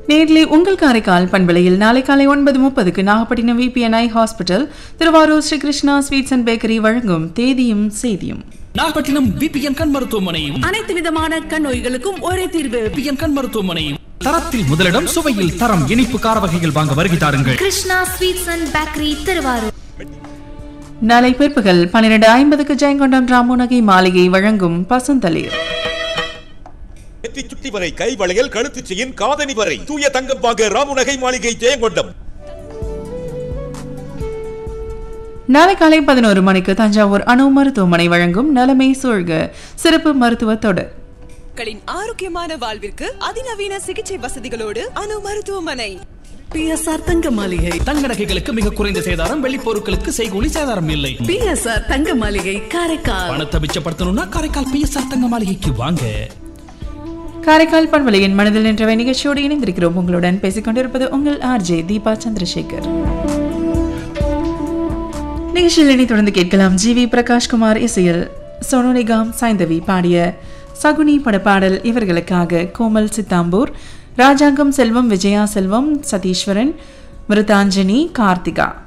nearly உங்கள் காரைக்கால் பண்பலையில் நாளை காலை ஒன்பது முப்பதுக்கு Nagapattinam VPNI hospital Thiruvarur Sri Krishna sweets and bakery வழங்கும் தேதியும் செய்தியும் நாகப்பட்டினம் பிபிஎன் கண் மருத்துவமனையும் அனைத்து விதமான கண் நோய்களுக்கும் ஒரே தீர்வு பிபிஎன் கண் மருத்துவமனையும் தரத்தில் முதலிடம் சுவையில் தரம் இனிப்பு கார வகைகள் வாங்க வருகை தாருங்கள் Krishna sweets and bakery Thiruvarur நாளை பிற்பகல் பன்னிரண்டு ஐம்பதுக்கு ஜெயங்கொண்டம் ராமுநகை மாளிகை வழங்கும் பசந்தளிர் நெற்றி சுட்டி வரை கை வளையல் கழுத்து செயின் காதணி வரை தூய தங்கம் வாங்க ராமுநகை மாளிகை ஜெயங்கொண்டம் நாளை காலை பதினோரு மணிக்கு தஞ்சாவூர் அணு மருத்துவமனை வழங்கும் நலமை சூழ்க சிறப்பு மருத்துவ தொடர் மக்களின் ஆரோக்கியமான வாழ்விற்கு அதிநவீன சிகிச்சை வசதிகளோடு அணு மருத்துவமனை பிஎஸ்ஆர் தங்க மாளிகை தங்க நகைகளுக்கு மிக குறைந்த சேதாரம் வெள்ளி பொருட்களுக்கு செய்கூலி சேதாரம் இல்லை பிஎஸ்ஆர் தங்க மாளிகை காரைக்கால் பணத்தை மிச்சப்படுத்தணும்னா காரைக்கால் பிஎஸ்ஆர் தங்க மாளிகைக்கு வாங்க காரைக்கால் பண்பலையின் மனதில் நின்றவை நிகழ்ச்சியோடு இணைந்திருக்கிறோம் உங்களுடன் பேசிக் கொண்டிருப்பது உங்கள் ஆர்ஜே தீபா சந்திரசேகர் நிகழ்ச்சியில் இனி தொடர்ந்து கேட்கலாம் ஜி வி பிரகாஷ்குமார் இசையில் சோனு நிகாம் சாய்ந்தவி பாடிய சகுனி படப்பாடல் இவர்களுக்காக கோமல் சித்தாம்பூர் ராஜாங்கம் செல்வம் விஜயா செல்வம் சதீஸ்வரன் மிருதாஞ்சனி கார்த்திகா